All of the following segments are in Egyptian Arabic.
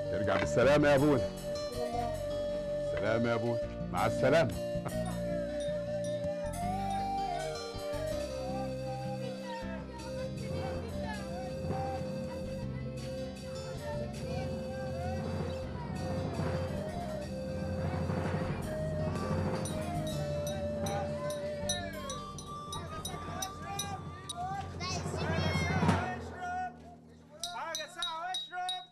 ارجع بالسلامة يا ابونا سلام يا ابونا مع السلامة حاجة ساعة واشرب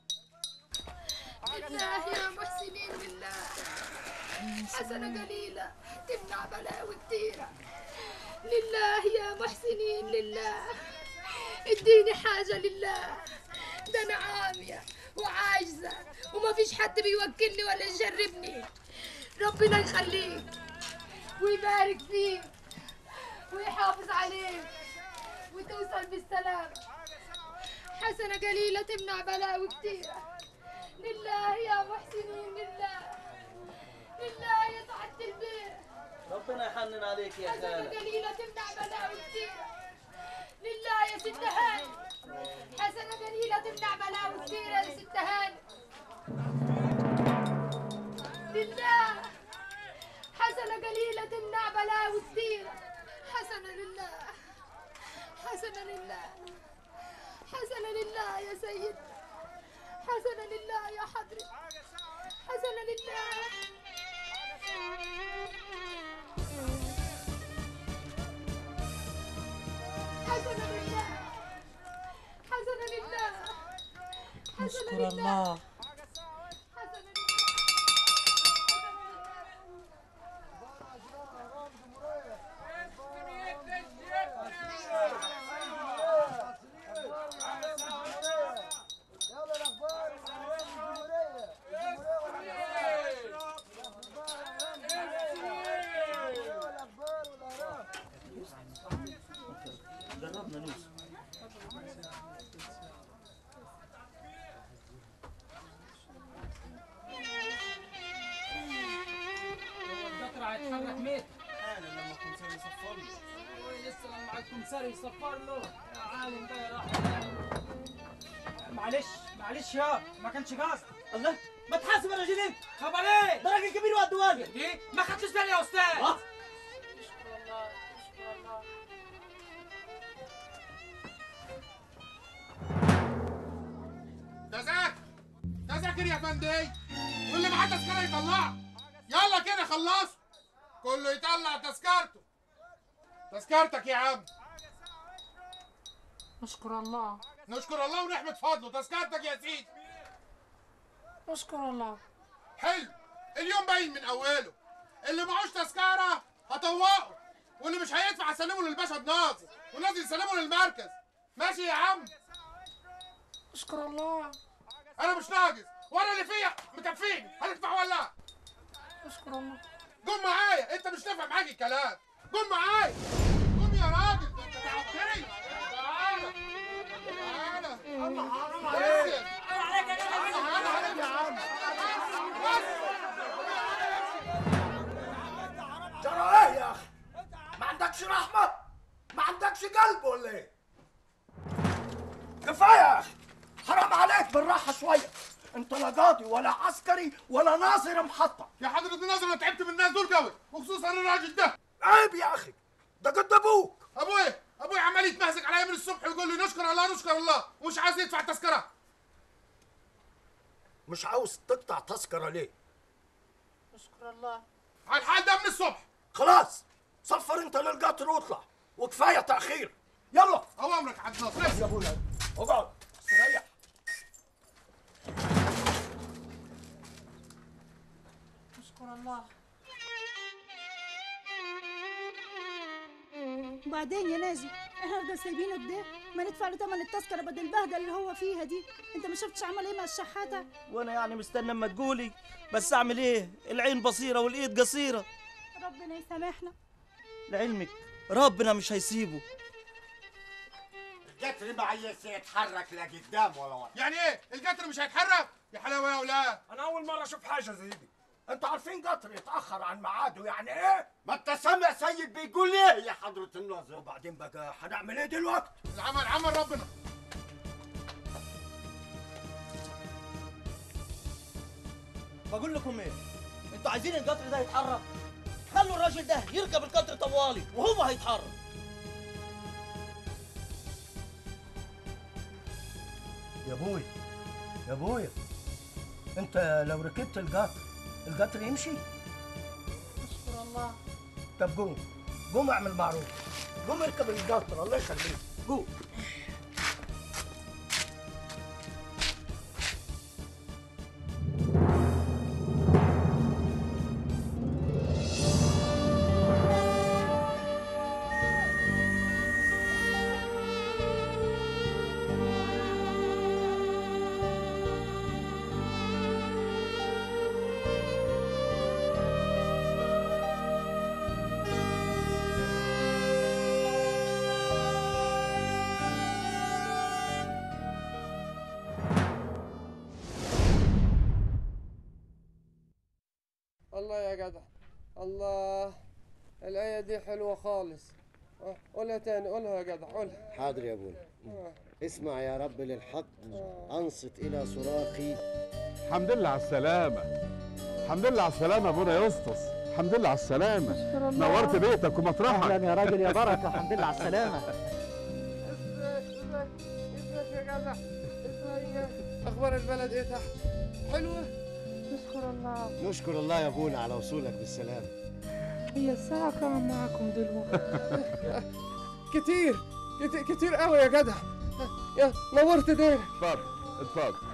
لله يا محسنين لله حسنة قليلة تمنع بلاوي كتيرة لله يا محسنين لله اديني حاجة لله ده أنا عامية وعاجزة وما فيش حد بيوكلني ولا يجربني ربنا يخليك ويبارك فيك ويحافظ عليك وتوصل بالسلامة حسنة قليلة تمنع بلاوي كتيرة لله يا محسنين لله لله يا سعادة البيت ربنا يحنن عليك يا حسنة خالة قليلة تمنع بلاوي كتيرة لله يا ست هاني حسنة قليلة تمنع بلاوي كتيرة يا ست هاني لله حسنة قليلة تمنع بلاوي كتيرة حسنة لله حسنة لله حسنة لله يا سيد حسنة لله يا حضرة حسنة لله حسنة لله حسنة لله حسنة نشكر لله الله حسنة لله جربنا نوسف الدكتور هيتحرك ميت انا لما كنت يصفر لي لسه لما عندكم سري يصفر له يا عالم ده يا راح معلش معلش يا ما كانش قصد الله ما تحاسب يا راجل انت خبر ايه ده راجل كبير وقد واجب ايه ما خدتش بالي يا استاذ اه نشكر الله نشكر الله تذاكر تذاكر يا فندي واللي معاه تذكره يطلعها يلا كده خلصوا كله يطلع تذكرته تذكرتك يا عم نشكر الله نشكر الله ونحمد فضله تذكرتك يا سيدي نشكر الله حلو اليوم باين من اوله اللي معوش تذكره هطوقه واللي مش هيدفع هسلمه للباشا بناصر والناس يسلمه للمركز ماشي يا عم نشكر الله انا مش ناقص وانا اللي فيا مكفيني هتدفع ولا لا نشكر الله قوم معايا انت مش نافع معاك الكلام قوم معايا قوم يا راجل ده انت تعبتني تعالى تعالى الله حرام عليك تعالى عليك يا عم ترى ايه يا اخي ما عندكش رحمه ما عندكش قلب ولا ايه كفايه يا اخي حرام عليك بالراحه شويه انت لا قاضي ولا عسكري ولا ناظر محطه يا حضرة الناظر انا تعبت من الناس دول قوي وخصوصا الراجل ده عيب يا اخي ده قد ابوك ابويا ابويا عمال يتمهزق عليا من الصبح ويقول لي نشكر الله نشكر الله ومش عايز يدفع التذكره مش عاوز تقطع تذكره ليه نشكر الله على الحال ده من الصبح خلاص صفر انت للقطر واطلع وكفايه تاخير يلا اوامرك يا عبد الناصر يا ابونا اقعد استريح نشكر الله وبعدين يا ناجي احنا نفضل سايبينه كده ما ندفع له ثمن التذكره بدل البهدله اللي هو فيها دي انت ما شفتش عمل ايه مع الشحاته وانا يعني مستنى اما تقولي بس اعمل ايه العين بصيره والايد قصيره ربنا يسامحنا لعلمك ربنا مش هيسيبه القطر ما عايز يتحرك لا قدام ولا ورا يعني ايه القطر مش هيتحرك يا حلاوه يا اولاد انا اول مره اشوف حاجه زي دي انتوا عارفين قطر يتاخر عن ميعاده يعني ايه ما انت سامع سيد بيقول ايه يا حضره الناظر وبعدين بقى هنعمل ايه دلوقتي العمل عمل ربنا بقول لكم ايه انتوا عايزين القطر ده يتحرك خلوا الراجل ده يركب القطر طوالي وهو هيتحرك يا ابوي يا ابوي انت لو ركبت القطر القطر يمشي اشكر الله طب قوم قوم اعمل معروف قوم اركب القطر الله يخليك قوم الله يا جدع الله الآية دي حلوة خالص آه، قولها تاني قولها يا جدع قولها حاضر يا ابونا آه، اسمع يا رب للحق انصت الى صراخي الحمد لله على السلامة الحمد لله على السلامة يا ابونا يسطس الحمد لله على السلامة نورت بيتك ومطرحك يا راجل يا بركه الحمد لله على السلامه ازيك ازيك ازيك يا جدع ازيك اخبار البلد ايه تحت حلوة نشكر الله نشكر الله يا ابونا على وصولك بالسلامة هي الساعة كام معكم دلوقتي كتير كتير كتير قوي يا جدع يا نورت ديرك اتفضل اتفضل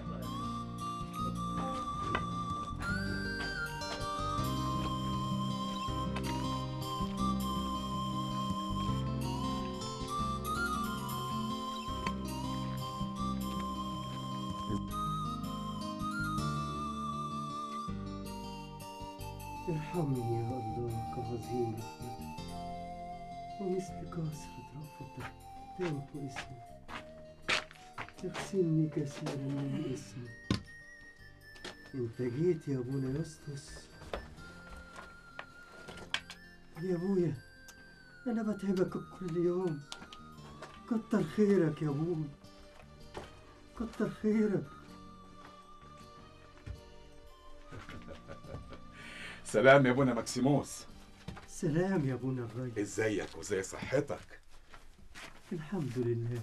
ارحمني يا الله كعظيم رحمتك ومثل كثرة رأفتك توب اسمك اغسلني كثيرا من اسمك انت جيت يا ابونا يسطس يا ابويا انا بتعبك كل يوم كتر خيرك يا ابوي كتر خيرك سلام يا ابونا ماكسيموس سلام يا ابونا الريس ازيك وزي صحتك الحمد لله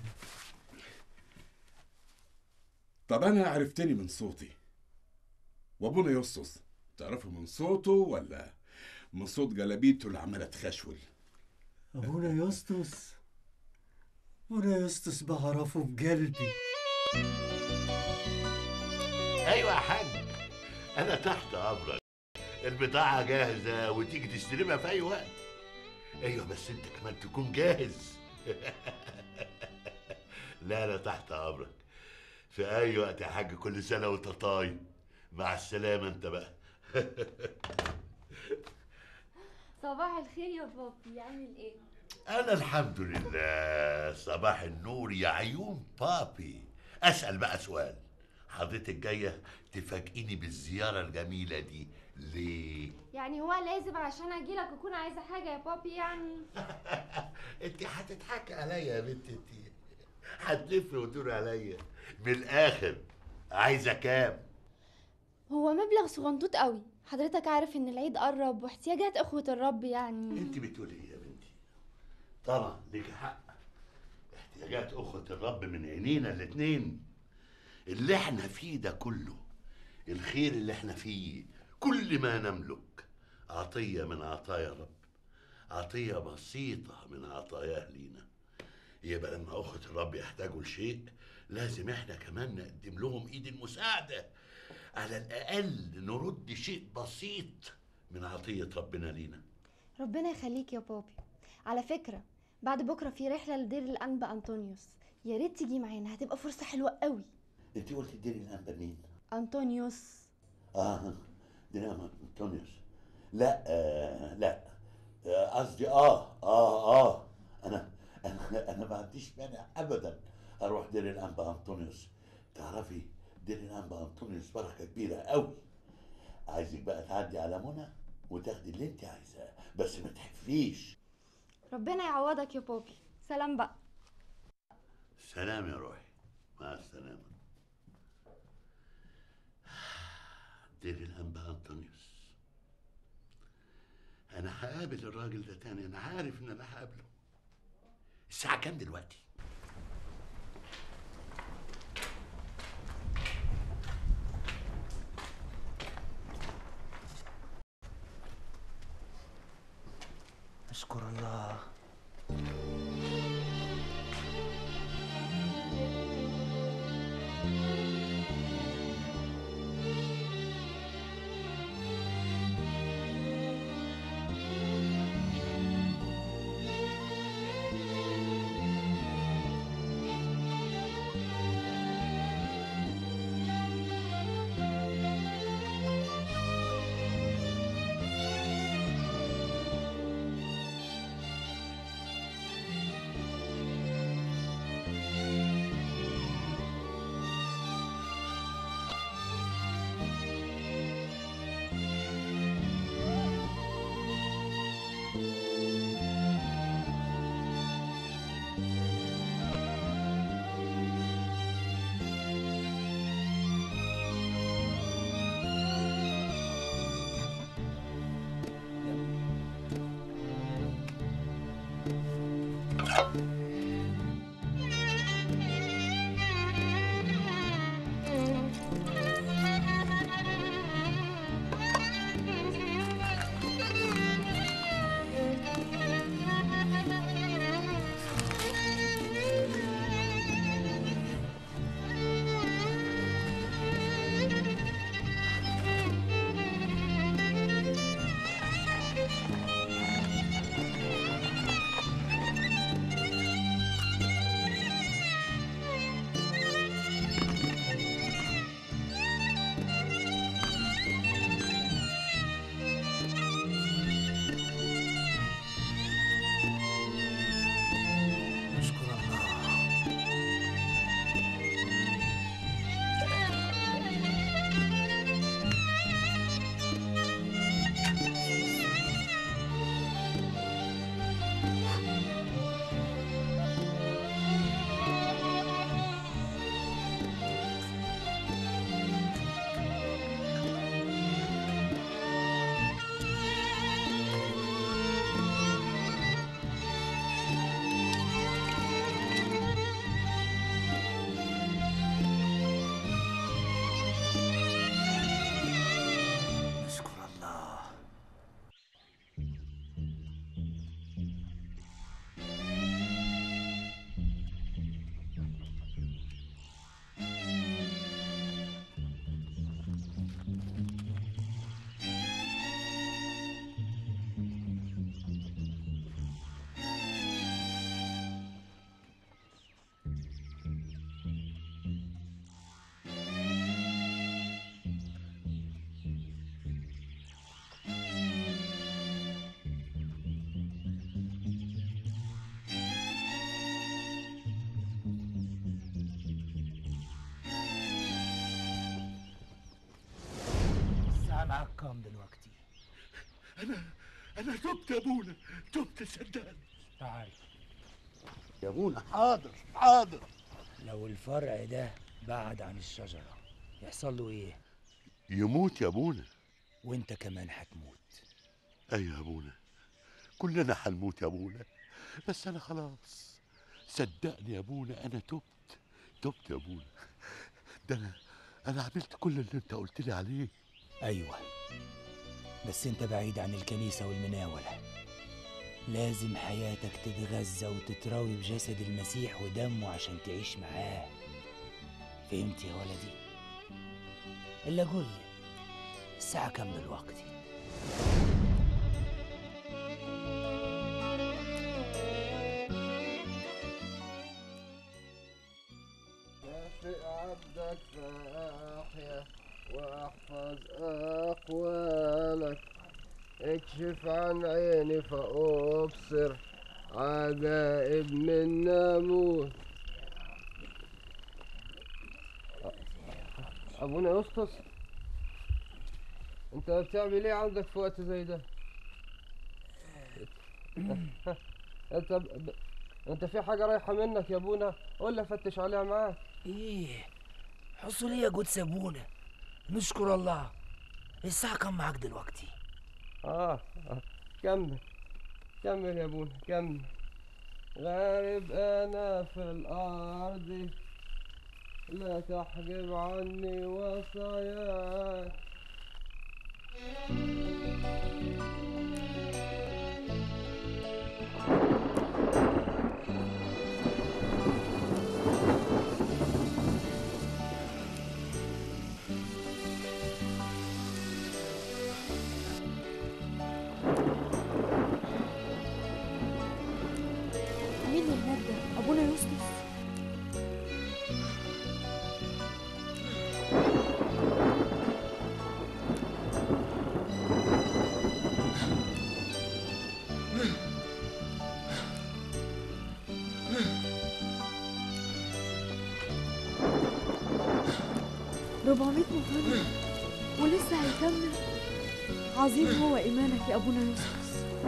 طب انا عرفتني من صوتي وابونا يسطس تعرفه من صوته ولا من صوت جلابيته اللي عماله تخشول ابونا يسطس ابونا يسطس بعرفه بقلبي ايوه يا حاج انا تحت امرك البضاعه جاهزه وتيجي تستلمها في اي وقت ايوه بس انت كمان تكون جاهز لا انا تحت امرك في اي وقت يا حاج كل سنه وانت طايب مع السلامه انت بقى صباح الخير يا بابي عامل ايه انا الحمد لله صباح النور يا عيون بابي اسال بقى سؤال حضرتك جايه تفاجئيني بالزياره الجميله دي ليه يعني هو لازم عشان اجيلك اكون عايزه حاجه يا بابي يعني انت هتضحكي عليا يا بنت انت هتلفي وتدور عليا من الاخر عايزه كام هو مبلغ صغنطوط قوي حضرتك عارف ان العيد قرب واحتياجات اخوة الرب يعني انت بتقولي ايه يا بنتي طبعا ليك حق احتياجات اخوة الرب من عينينا الاتنين اللي احنا فيه ده كله الخير اللي احنا فيه كل ما نملك عطية من عطايا الرب عطية بسيطة من عطاياه لينا يبقى لما أخوة الرب يحتاجوا لشيء لازم احنا كمان نقدم لهم ايد المساعدة على الأقل نرد شيء بسيط من عطية ربنا لينا ربنا يخليك يا بابي على فكرة بعد بكرة في رحلة لدير الأنبا أنطونيوس يا ريت تيجي معانا هتبقى فرصة حلوة قوي انت قلت اديني الانبا مين؟ أنطونيوس اه دينامو انطونيوس لا آه لا آه، قصدي اه اه اه انا انا انا ما عنديش مانع ابدا اروح دير الانبا انطونيوس تعرفي دير الانبا انطونيوس بركه كبيره قوي عايزك بقى تعدي على منى وتاخدي اللي انت عايزاه بس ما تحفليش ربنا يعوضك يا بابي سلام بقى سلام يا روحي مع السلامه دير الانبا أنبا أنطونيوس أنا هقابل الراجل ده تاني أنا عارف إن أنا هقابله الساعة كام دلوقتي؟ اشكر الله اشكر الله اشكر الله الساعة معاك كام دلوقتي؟ أنا أنا تبت يا أبونا تبت صدقني تعال يا أبونا حاضر حاضر لو الفرع ده بعد عن الشجرة يحصل له ايه؟ يموت يا أبونا وانت كمان هتموت أيوة يا أبونا كلنا هنموت يا أبونا بس أنا خلاص صدقني يا أبونا أنا تبت تبت يا أبونا ده أنا أنا عملت كل اللي أنت قلت لي عليه ايوه بس انت بعيد عن الكنيسة والمناولة لازم حياتك تتغذى وتتراوي بجسد المسيح ودمه عشان تعيش معاه فهمت يا ولدي الا قول لي الساعة كام دلوقتي كافئ عبدك فأحيا واحفظ أقوالك اكشف عن عيني فأبصر عجائب من ناموس أبونا يسطس أنت بتعمل إيه عندك في وقت زي ده؟ أنت ب... ب... أنت في حاجة رايحة منك يا أبونا قول لي أفتش عليها معاك ايه حصل ايه يا جود سابونا نشكر الله الساعة كام معاك دلوقتي؟ آه آه. كمل كمل يا ابونا كمل غارب أنا في الأرض لا تحجب عني وصاياك مين اللي هناك ده؟ أبونا يوسف؟ ربعمية مغني ولسه هيكمل عظيم هو إيمانك يا أبونا يوسف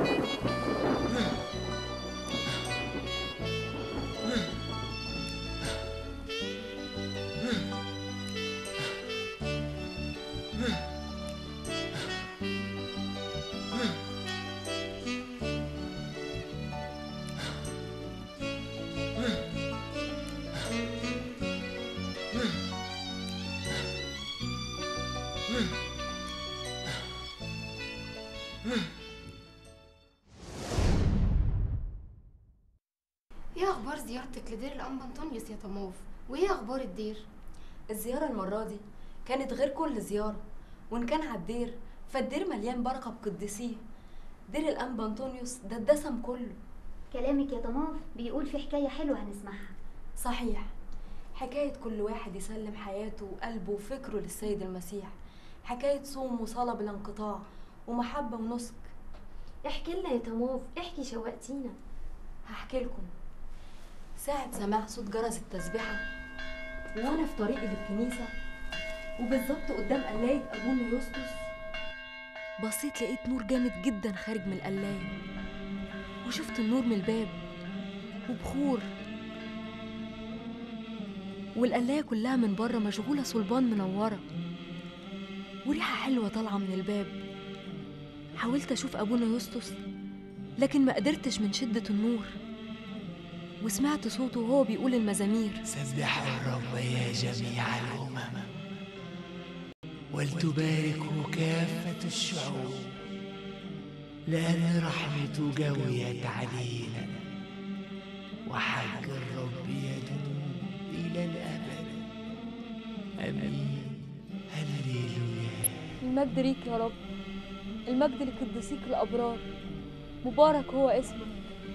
ايه اخبار زيارتك لدير الانبا انطونيوس يا طموف وايه اخبار الدير الزيارة المرة دي كانت غير كل زيارة وإن كان على الدير فالدير مليان بركة بقديسيه دير الأنبا أنطونيوس ده الدسم كله كلامك يا طماف بيقول في حكاية حلوة هنسمعها صحيح حكاية كل واحد يسلم حياته وقلبه وفكره للسيد المسيح حكاية صوم وصلاة بلا انقطاع ومحبة ونسك احكي لنا يا طماف احكي شوقتينا هحكي لكم ساعة سماع صوت جرس التسبيحة وأنا في طريقي للكنيسة وبالظبط قدام قلاية أبونا يوستوس بصيت لقيت نور جامد جدا خارج من القلاية وشفت النور من الباب وبخور والقلاية كلها من بره مشغولة صلبان منورة وريحة حلوة طالعة من الباب حاولت أشوف أبونا يوستوس لكن ما قدرتش من شدة النور وسمعت صوته وهو بيقول المزامير سبحوا الرب يا جميع الأمم ولتباركوا كافة الشعوب لأن رحمته جويت علينا وحق الرب يدوم إلى الأبد آمين هللويا المجد ليك يا رب المجد لقديسيك الأبرار مبارك هو اسمك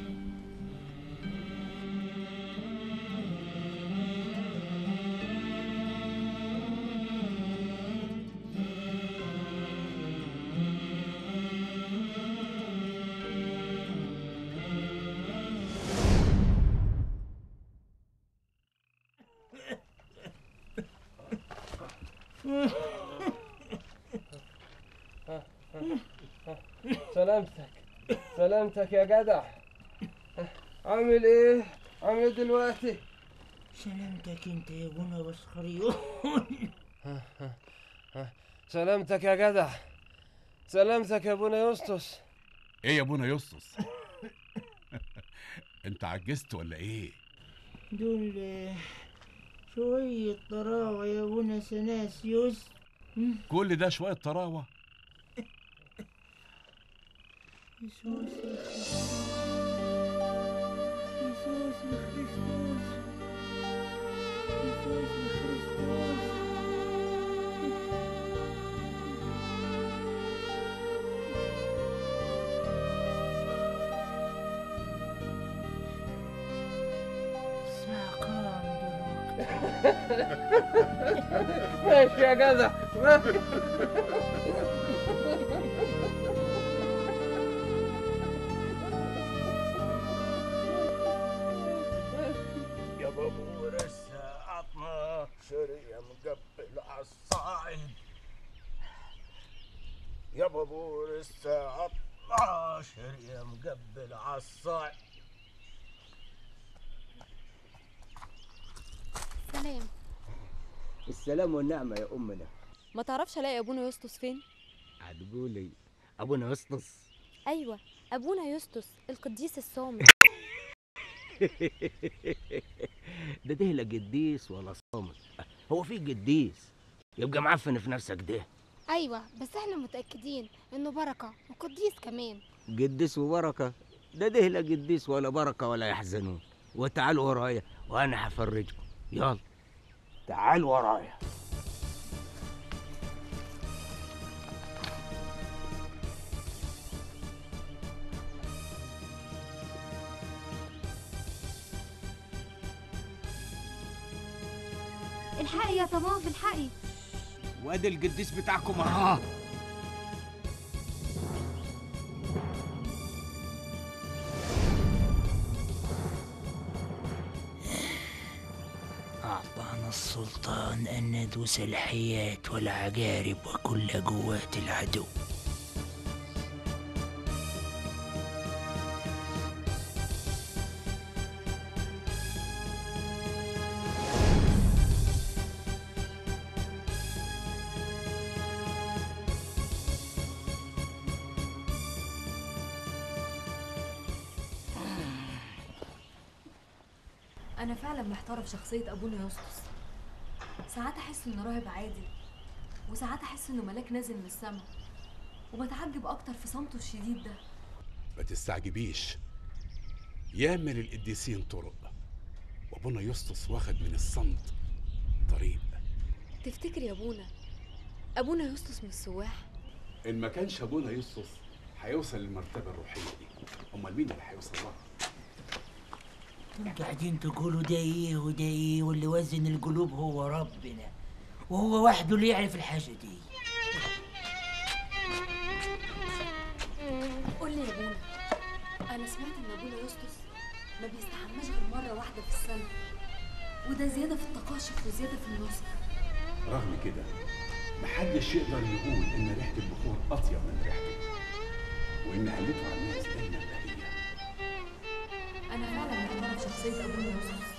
سلامتك سلامتك يا جدع عامل ايه عامل ايه دلوقتي سلامتك انت يا ابونا بسخريون سلامتك يا جدع سلامتك يا ابونا يوستوس ايه يا ابونا يسطس انت عجزت ولا ايه دول آه، شوية طراوة يا ابونا سناسيوس كل ده شويه طراوه يسوس يسوس خريستوس يسوس خريستوس ساقام ماشي يا جدع ماشي. يا بابور الساعة 12 يا مقبل عالصاعد يا بابور الساعة 12 يا مقبل عالصاعد سلام السلام والنعمة يا أمنا ما تعرفش الاقي ابونا يوستوس فين هتقولي ابونا يسطس ايوه ابونا يسطس القديس الصامت ده ده لا قديس ولا صامت هو في قديس يبقى معفن في نفسك ده ايوه بس احنا متاكدين انه بركه وقديس كمان قديس وبركه ده ده لا قديس ولا بركه ولا يحزنون وتعالوا ورايا وانا هفرجكم يلا تعالوا ورايا الحقي يا طماف الحقي وادي القديس بتاعكم اهو أعطانا السلطان أن ندوس الحياة والعجارب وكل قوات العدو انا فعلا محتاره في شخصيه ابونا يسطس ساعات احس انه راهب عادي وساعات احس انه ملاك نازل من السما وبتعجب اكتر في صمته الشديد ده ما تستعجبيش ياما للقديسين طرق وابونا يسطس واخد من الصمت طريق تفتكر يا ابونا ابونا يسطس من السواح ان ما كانش ابونا يسطس هيوصل للمرتبه الروحيه دي امال مين اللي هيوصل لها قاعدين تقولوا ده ايه وده ايه واللي وزن القلوب هو ربنا وهو وحده اللي يعرف الحاجة دي قول لي يا ابونا انا سمعت ان ابونا يسطس ما بيستحماش غير مره واحده في السنه وده زياده في التقاشف وزياده في النصر رغم كده محدش يقدر يقول ان ريحه البخور اطيب من ريحته وان هلته على الناس دايما بهيه انا فعلا محتاره في شخصيه ابونا يسطس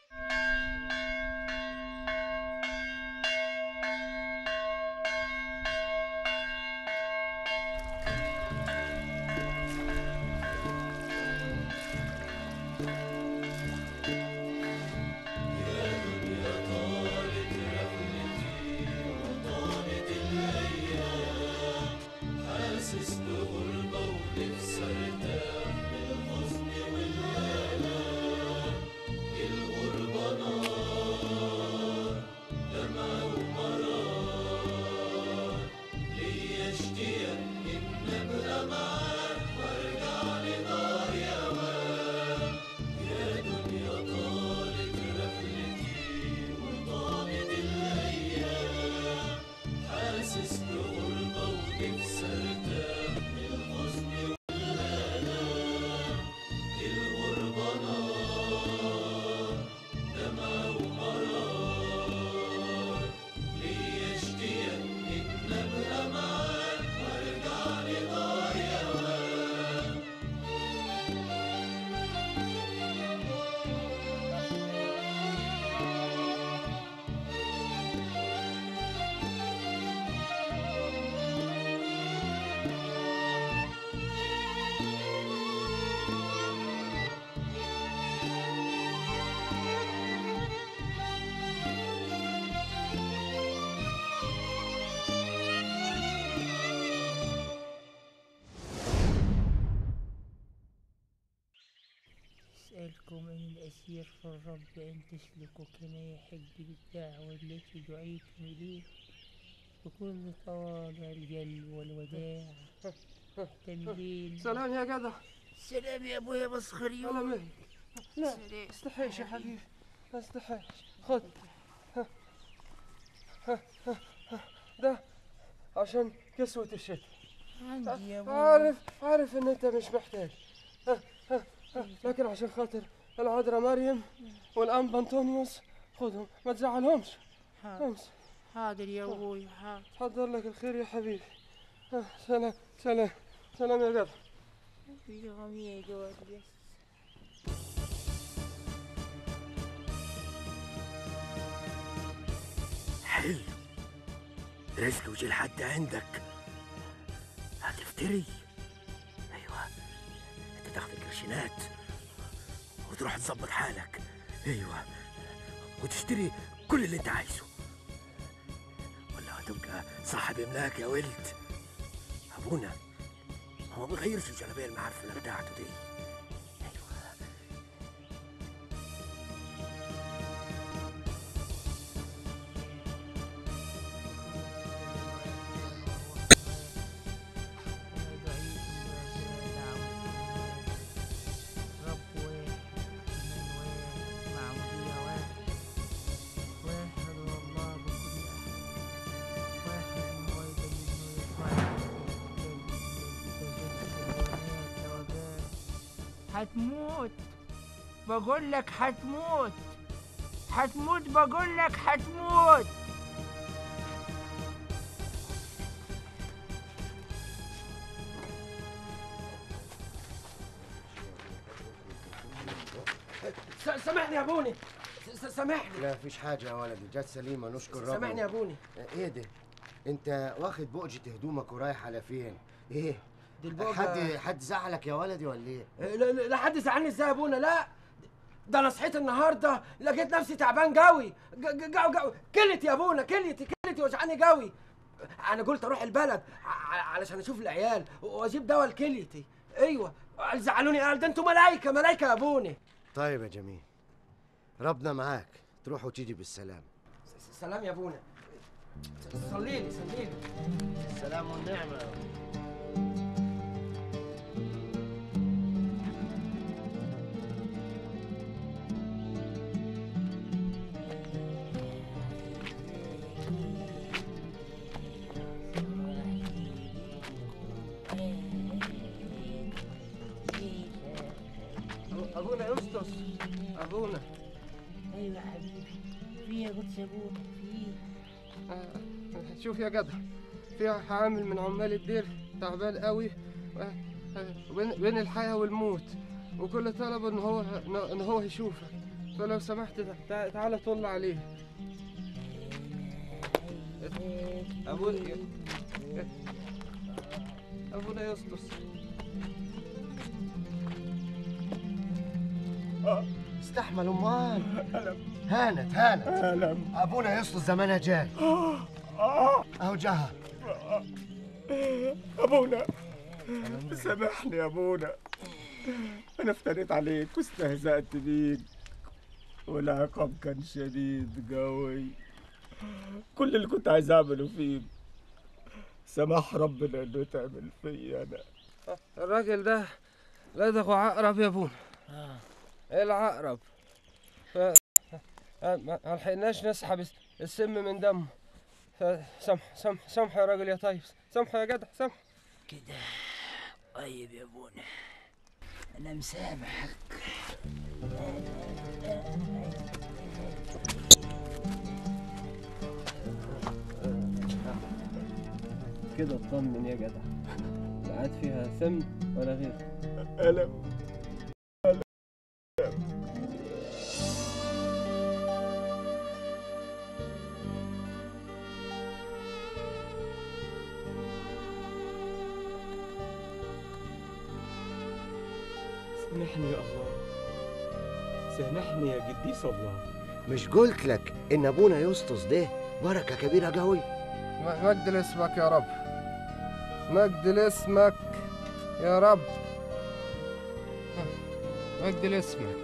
حاسس بغربة ونفسي ارتاح من الحزن والآلام الغربة نار دمع ومرار ليا اشتياق إن أبقى معاك وارجع لنار يا وام يا دنيا طالت رحلتي وطالت الأيام حاسس بغربة ونفسي ارتاح من الحزن والآلام الغربة نار دمع ومرار ليا اشتياق إن أبقى معاك وارجع لنار يا وام أسألكم عن الأسير في الرب أن تسلكوا كما يحج بالدعوة التي دعيتم إليه بكل تواضع القلب والوداع محتملين سلام يا جدع سلام يا أبويا مسخر على مهلك لا استحيش يا حبيبي ما استحيش خد ها. ها. ها. ها. ده عشان كسوة الشتاء عندي يا أبويا عارف عارف ان انت مش محتاج ها. ها. ها. لكن عشان خاطر العذراء مريم والانبا انطونيوس خدهم ما تزعلهمش حاضر امس حاضر يا أبويا حاضر حضر لك الخير يا حبيبي ها. سلام سلام سلام يا جدع في غمي يا جواد بس حلو رزق وجي لحد عندك هتفتري ايوه انت تاخد القرشينات وتروح تظبط حالك ايوه وتشتري كل اللي انت عايزه ولا هتبقى صاحب املاك يا ولد ابونا هو ما بيغيرش الجلابيه المعفنه بتاعته دي هتموت بقول لك هتموت هتموت بقول لك هتموت س- سامحني يا ابوني س- سامحني لا فيش حاجة يا ولدي جت سليمة نشكر ربنا سامحني يا ابوني ايه ده؟ انت واخد بؤجة هدومك ورايح على فين؟ ايه؟ دي البؤجة- حد حد زعلك يا ولدي ولا ايه؟ لا لا- لا حد زعلني ازاي يا ابونا لا ده انا صحيت النهارده لقيت نفسي تعبان قوي جو جو كلتي يا ابونا كلتي كلتي وجعاني قوي انا قلت اروح البلد ع- علشان اشوف العيال واجيب دواء لكليتي ايوه قال زعلوني قال ده انتوا ملايكه ملايكه يا ابوني طيب يا جميل ربنا معاك تروح وتيجي بالسلام س- سلام يا ابونا صلي لي صلي لي السلام والنعمة ابونا يسطس ابونا ايوه يا حبيبي في يا قدس يا ابونا في آه، شوف يا جدع في عامل من عمال الدير تعبان قوي آه، آه، بين بين الحياة والموت وكل طلبه ان هو ان هو يشوفك فلو سمحت تع- تعالى طل عليه ابونا ابونا يسطس استحمل امال هانت هانت ألم. ابونا يسطس زمانها جاي اهو جها أبونا سامحني يا أبونا أنا افتريت عليك واستهزأت بيك والعقاب كان شديد قوي كل اللي كنت عايز أعمله فيك سمح ربنا إنه تعمل فيا أنا الراجل ده لدغه عقرب يا ابونا ايه العقرب ف... ما ما لحقناش نسحب الس- السم من دمه فسامح سامح سامح يا راجل يا طيب سامح يا جدع سامح كده طيب يا ابونا انا مسامحك كده اطمن يا جدع لا عاد فيها سم ولا غير ألم سامحني يا الله سامحني يا قديس الله مش قلت لك ان ابونا يسطس ده بركة كبيرة قوي مجد لاسمك يا رب مجد لاسمك يا رب مجد لاسمك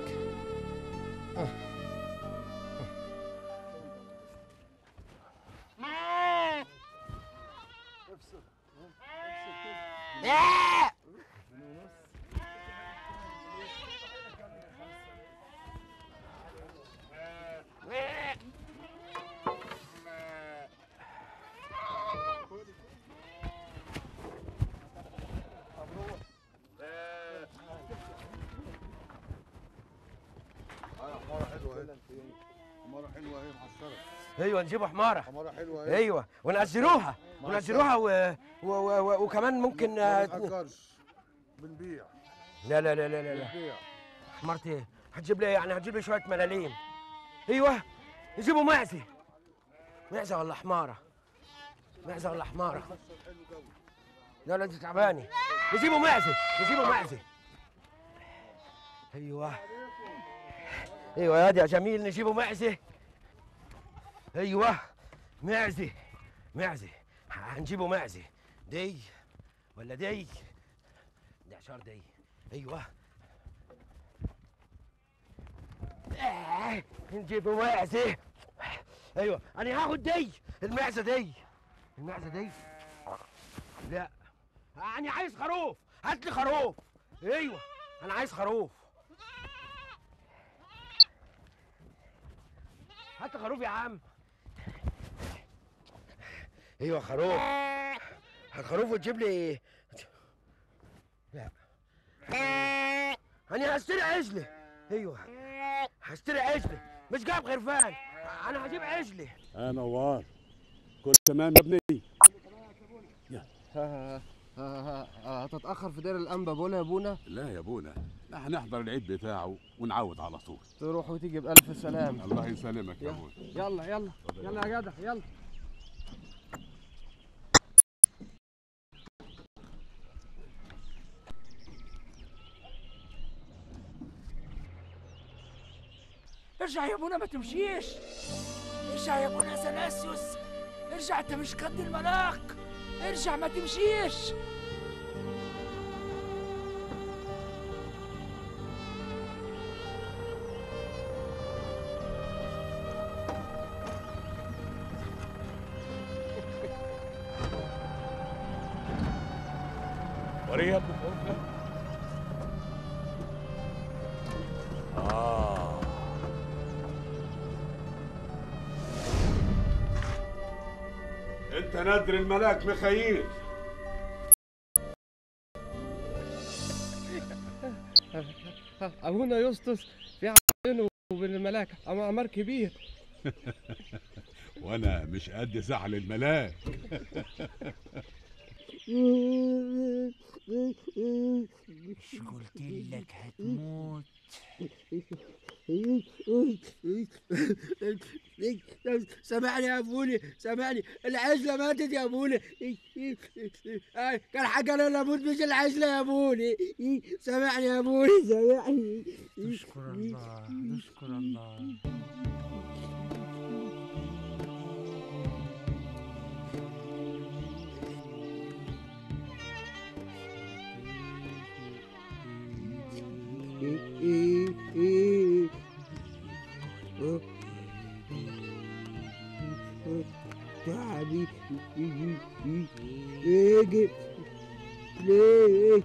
حمارة حلوة اهي حمارة حلوة اهي محصرة ايوه نجيبوا حماره حمارة حلوة اهي ايوه ونأجروها مع ونأجروها و... و... و... وكمان ممكن ما آه، بنأجرش بنبيع لا لا لا لا لا, لا. بنبيع حمارتي ايه؟ هتجيب لي يعني هتجيب لي شويه ملاليم ايوه يجيبوا معزه معزه ولا حماره معزه ولا حماره يلا انت تعباني نجيبه معزه نجيبه معزه ايوه ايوه يا دي يا جميل نجيبه معزه ايوه معزه معزه هنجيبه معزه دي ولا دي دي عشار دي ايوه آه، نجيبه معزه ايوه انا هاخد دي المعزه دي المعزه دي لا انا عايز خروف هات لي خروف ايوه انا عايز خروف هات لي خروف يا عم ايوه خروف هات خروف وتجيب لي لا انا هشتري عجله ايوه هشتري عجله مش جايب خرفان انا هجيب عجله يا نوار كل تمام يا ابني هتتأخر في دير الأنبا بولا يا ابونا لا يا ابونا لا هنحضر العيد بتاعه ونعود على طول تروح وتيجي بألف سلام الله يسلمك يا ابونا يلا يلا يلا يا جدع يلا ارجع يا ابونا ما تمشيش ارجع يا ابونا سلاسيوس ارجع انت مش قد الملاك ارجع ما تمشيش وريه يا ابن فوقك آه أنت نادر الملاك ميخائيل أبونا يسطس في بينه وبين الملاك أم- أمر كبير وأنا مش قد زعل الملاك مش قلت لك هتموت سامعني يا ابوني سامعني العجله ماتت يا ابوني آه، كان حاجه انا اموت مش العجله يا ابوني سامعني يا ابوني سامعني نشكر الله نشكر الله تعبي يجي ليه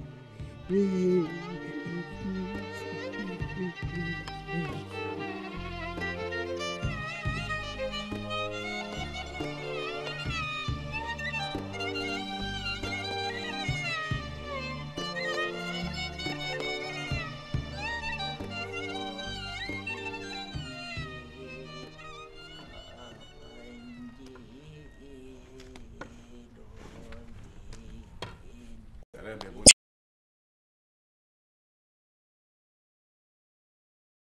سلام يا ابونا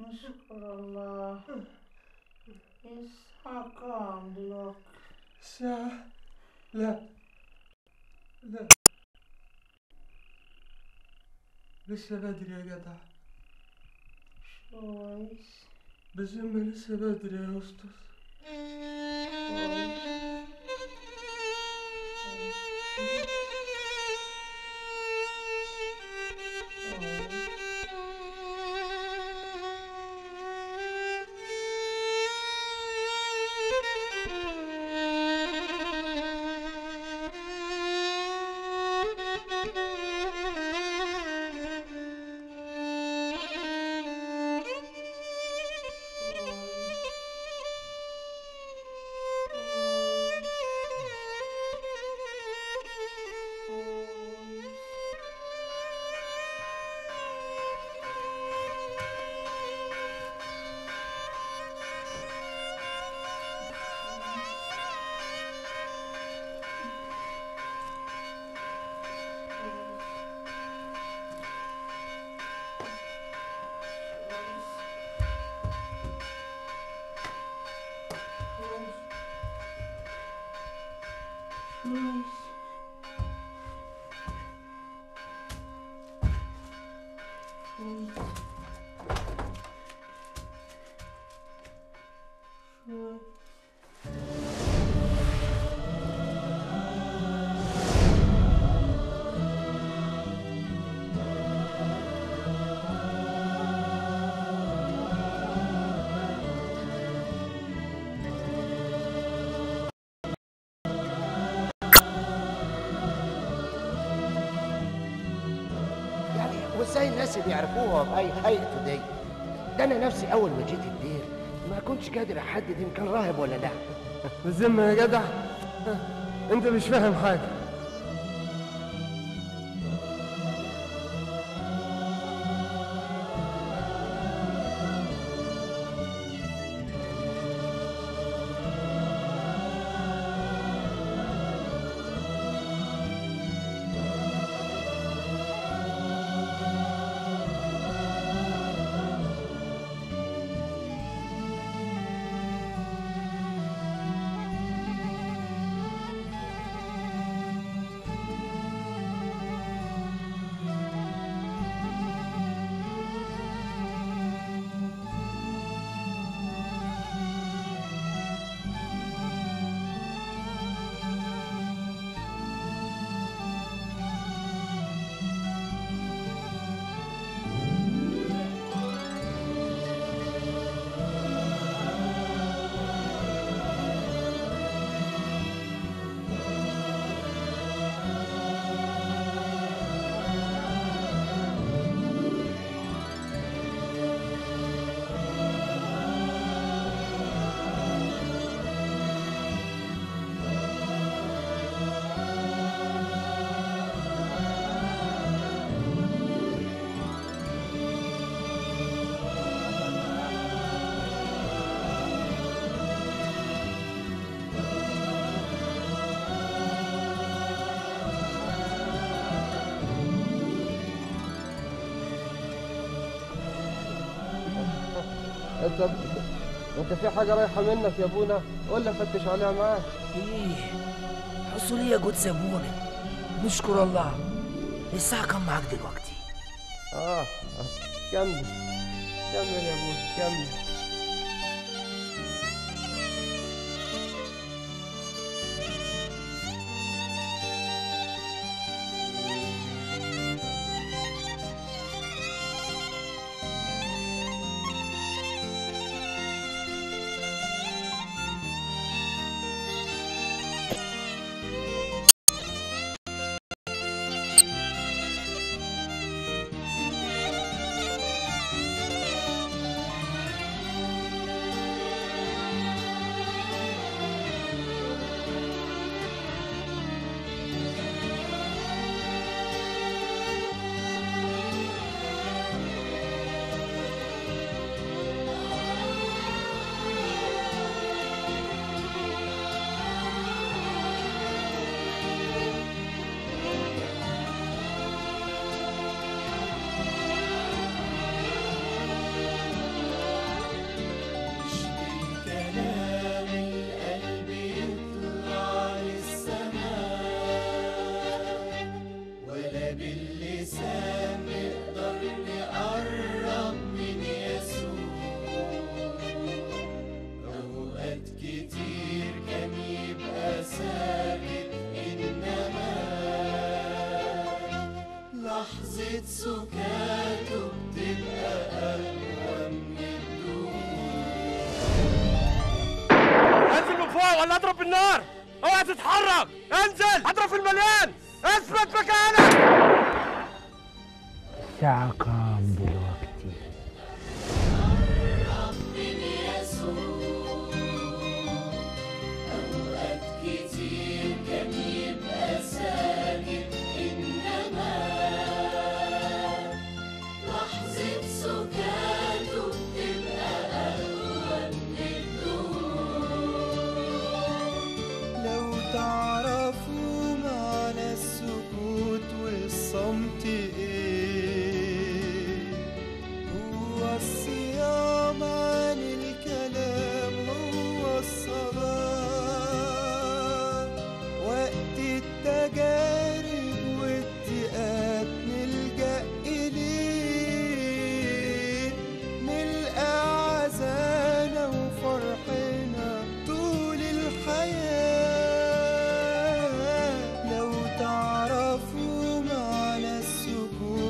نشكر الله الساعة كام دلوقتي الساعة لا لا لسه بدري يا جدع شويس بالذمة لسه بدري يا أسطس شويس شويس شويس يعني وازاي الناس اللي يعرفوها بأي هيئته دي ده انا نفسي اول ما جيت الدير ما كنتش قادر احدد ان كان راهب ولا لا بالذمة يا جدع أنت مش فاهم حاجة انت انت في حاجه رايحه منك يا ابونا قول لي فتش عليها معاك ايه حصل يا جود سابونة نشكر الله الساعة كام معاك دلوقتي اه كمل كمل يا ابونا كمل ولا اضرب بالنار اوعى تتحرك انزل اضرب في المليان اثبت مكانك الساعة كام دلوقتي أوقات كتير كان يبقى ساكت إنما لحظة سكاته بتبقى أقوى من الدموع لو تعرفوا معنى السكوت والصمت ايه هو الصيام عن الكلام هو الصلاة وقت التجارب والضيقات نلجأ إليه نلقى عزانا وفرحنا طول الحياة لو تعرفوا معنى السكوت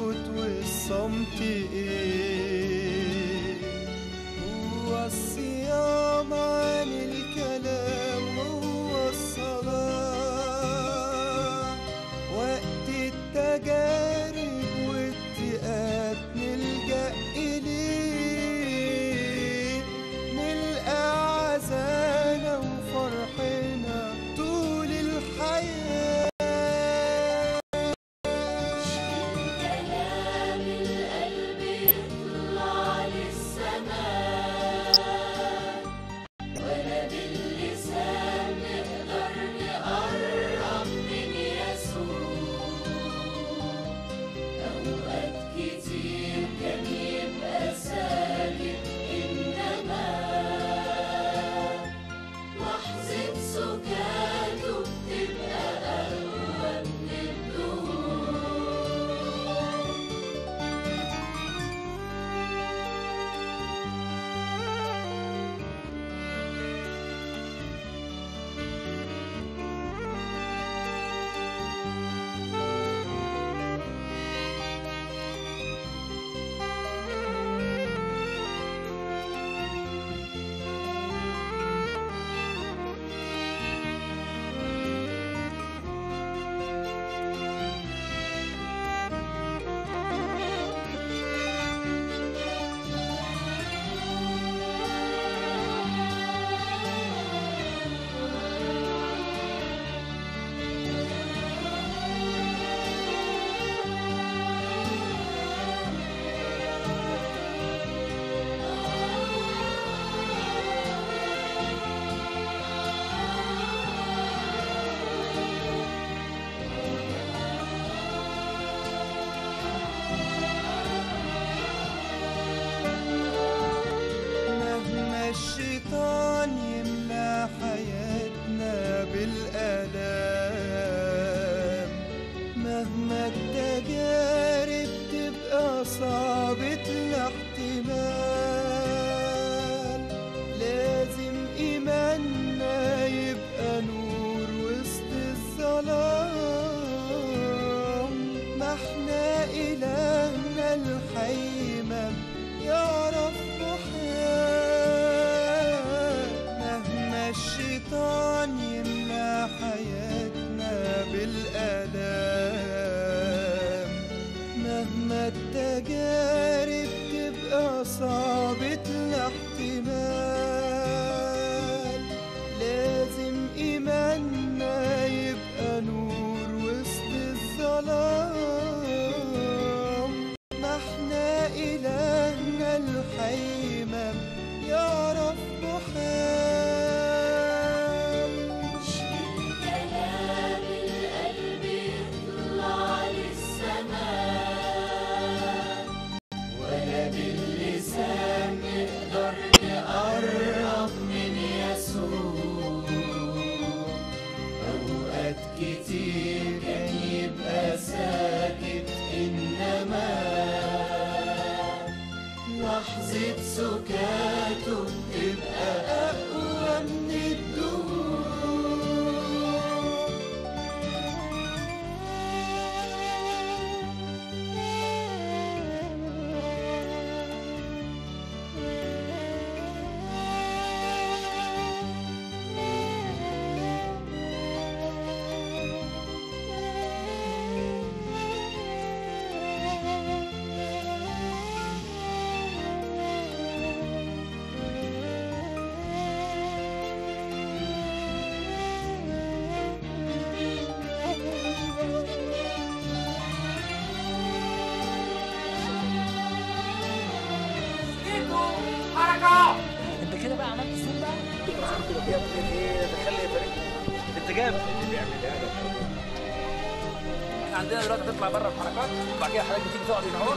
يا ابني ايه تخلي فريق انت جامد اللي بيعملها لك احنا عندنا دلوقتي تطلع بره الحركات وبعد كده حضرتك بتيجي تقعد هنا اهو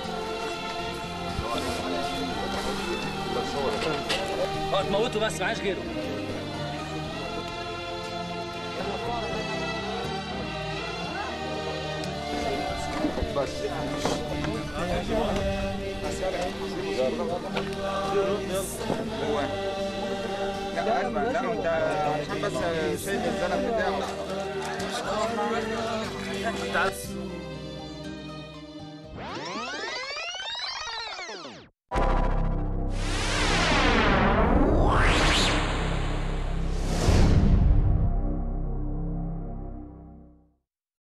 اه تموته بس معاش غيره بس لا اجمل لا انت عشان بس شايف الزلم بتاعه تعال